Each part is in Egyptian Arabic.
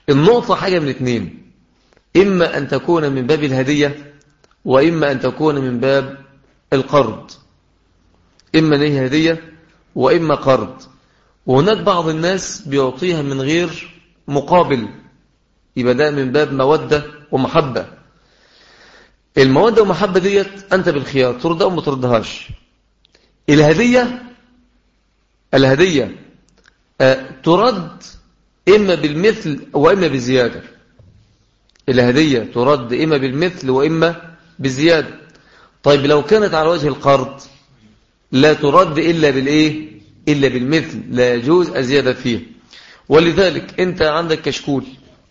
النقطة حاجة من اثنين إما أن تكون من باب الهدية وإما أن تكون من باب القرض إما أن هي هدية وإما قرض وهناك بعض الناس بيعطيها من غير مقابل يبقى ده من باب مودة ومحبة المودة ومحبة ديت أنت بالخيار تردها أو ما تردهاش الهدية الهدية أه ترد إما بالمثل وإما بزيادة الهدية ترد إما بالمثل وإما بزيادة طيب لو كانت على وجه القرض لا ترد إلا بالإيه إلا بالمثل لا يجوز أزيادة فيه ولذلك أنت عندك كشكول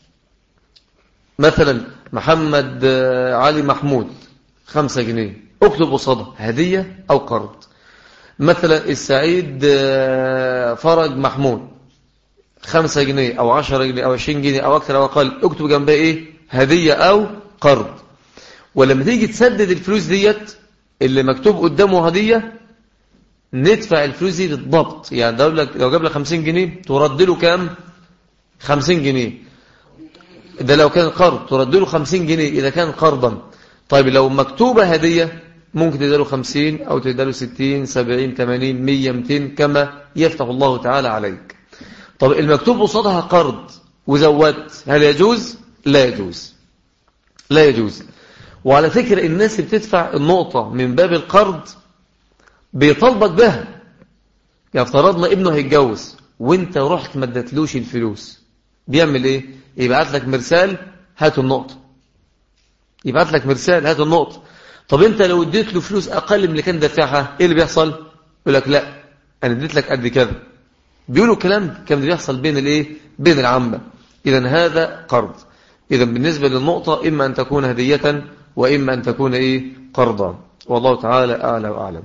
مثلا محمد علي محمود خمسة جنيه اكتب قصادها هدية أو قرض مثلا السعيد فرج محمود خمسة جنيه أو عشرة جنيه أو عشرين جنيه أو أكثر أو أقل اكتب جنبها إيه هدية أو قرض ولما تيجي تسدد الفلوس ديت اللي مكتوب قدامه هدية ندفع الفلوس دي بالضبط يعني لو لو جاب لك 50 جنيه ترد له كام 50 جنيه ده لو كان قرض ترد له 50 جنيه إذا كان قرضا طيب لو مكتوبة هدية ممكن تداله 50 أو تداله 60 70 80 100 200 كما يفتح الله تعالى عليك طب المكتوب قصادها قرض وزودت هل يجوز لا يجوز لا يجوز وعلى فكرة الناس اللي بتدفع النقطة من باب القرض بيطالبك بها يعني افترضنا ابنه هيتجوز وانت رحت ما اديتلوش الفلوس بيعمل ايه يبعت لك مرسال هات النقطة يبعت لك مرسال هات النقطة طب انت لو اديت له فلوس اقل من اللي كان دافعها ايه اللي بيحصل يقول لك لا انا اديت لك قد كذا بيقولوا كلام كان بيحصل بين الايه بين العامة اذا هذا قرض اذا بالنسبة للنقطة اما ان تكون هدية واما ان تكون ايه قرضا والله تعالى اعلى واعلم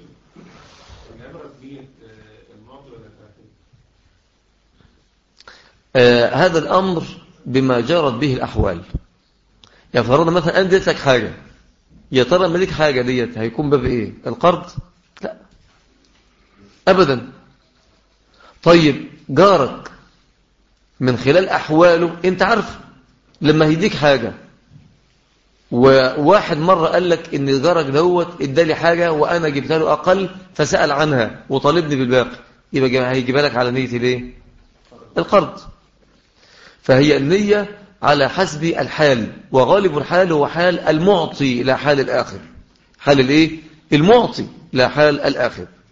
آه هذا الأمر بما جرت به الأحوال يعني فرضنا مثلا أنا اديت لك حاجة يا ترى ملك حاجة ديت هيكون باب إيه القرض لا أبدا طيب جارك من خلال أحواله أنت عارف لما هيديك حاجة وواحد مرة قال لك ان جارك دوت ادالي حاجة وانا جبتها له اقل فسأل عنها وطالبني بالباقي يبقى هيجيبها لك على نية ليه القرض فهي النية على حسب الحال وغالب الحال هو حال المعطي لا حال الآخر حال الايه المعطي لا حال الآخر